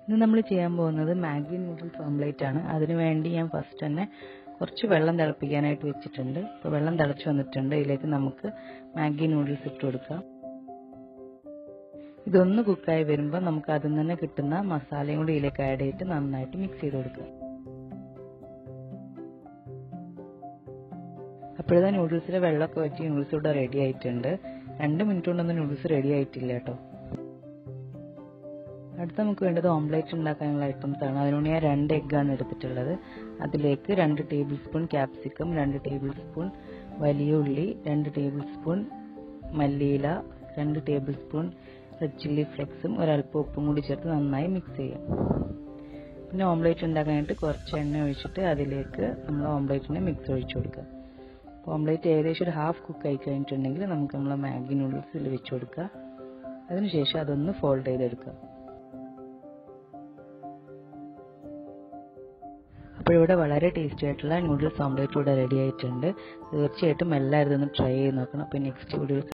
ഇന്ന് നമ്മൾ ചെയ്യാൻ പോകുന്നത് മാഗി നൂഡിൽസ് ഓംലേറ്റ് ആണ് അതിനു വേണ്ടി ഞാൻ ഫസ്റ്റ് തന്നെ കുറച്ച് വെള്ളം തിളപ്പിക്കാനായിട്ട് വെച്ചിട്ടുണ്ട് അപ്പോൾ വെള്ളം തിളച്ച് വന്നിട്ടുണ്ട് ഇതിലേക്ക് നമുക്ക് മാഗി നൂഡിൽസ് ഇട്ട് കൊടുക്കാം ഇതൊന്ന് കുക്കായി വരുമ്പോൾ നമുക്ക് അതിൽ നിന്ന് തന്നെ കിട്ടുന്ന മസാലയും കൂടി ഇതിലേക്ക് ആഡ് ചെയ്തിട്ട് നന്നായിട്ട് മിക്സ് ചെയ്ത് കൊടുക്കുക അപ്പോഴത്തെ നൂഡിൽസിലെ വെള്ളമൊക്കെ വറ്റി നൂഡിൽസ് ഇവിടെ റെഡി ആയിട്ടുണ്ട് രണ്ട് മിനിറ്റ് കൊണ്ടൊന്നും നൂഡിൽസ് റെഡി ആയിട്ടില്ല കേട്ടോ അടുത്ത നമുക്ക് വേണ്ടത് ഓംലേറ്റ് ഉണ്ടാക്കാനുള്ള ഐറ്റംസ് ആണ് അതിനുവേണ്ടി ഞാൻ രണ്ട് എഗ്ഗാണ് എടുത്തിട്ടുള്ളത് അതിലേക്ക് രണ്ട് ടേബിൾ സ്പൂൺ ക്യാപ്സിക്കം രണ്ട് ടേബിൾ സ്പൂൺ വലിയ ഉള്ളി രണ്ട് ടേബിൾ സ്പൂൺ മല്ലിയില രണ്ട് ടേബിൾ സ്പൂൺ റെഡ് ചില്ലി ഫ്ലെക്സും ഒരല്പം ഉപ്പും കൂടി ചേർത്ത് നന്നായി മിക്സ് ചെയ്യാം പിന്നെ ഓംലേറ്റ് ഉണ്ടാക്കാനായിട്ട് കുറച്ച് എണ്ണ ഒഴിച്ചിട്ട് അതിലേക്ക് നമ്മൾ ഓംലേറ്റിൻ്റെ മിക്സ് ഒഴിച്ചു കൊടുക്കുക അപ്പോൾ ഓംലേറ്റ് ഏകദേശം ഒരു ഹാഫ് കുക്ക് ആയി കഴിഞ്ഞിട്ടുണ്ടെങ്കിൽ നമുക്ക് നമ്മൾ മാഗി നൂഡിൽസ് ഇതിൽ വെച്ച് കൊടുക്കുക അതിനുശേഷം അതൊന്ന് ഫോൾഡ് ചെയ്തെടുക്കുക അപ്പോൾ ഇവിടെ വളരെ ടേസ്റ്റി ആയിട്ടുള്ള നൂഡിൽസ് ഓംലേറ്റ് ഇവിടെ റെഡി ആയിട്ടുണ്ട് തീർച്ചയായിട്ടും എല്ലാവരും ഇതൊന്ന് ട്രൈ ചെയ്ത് നോക്കണം അപ്പോൾ നെക്സ്റ്റ് വീഡിയോയിൽ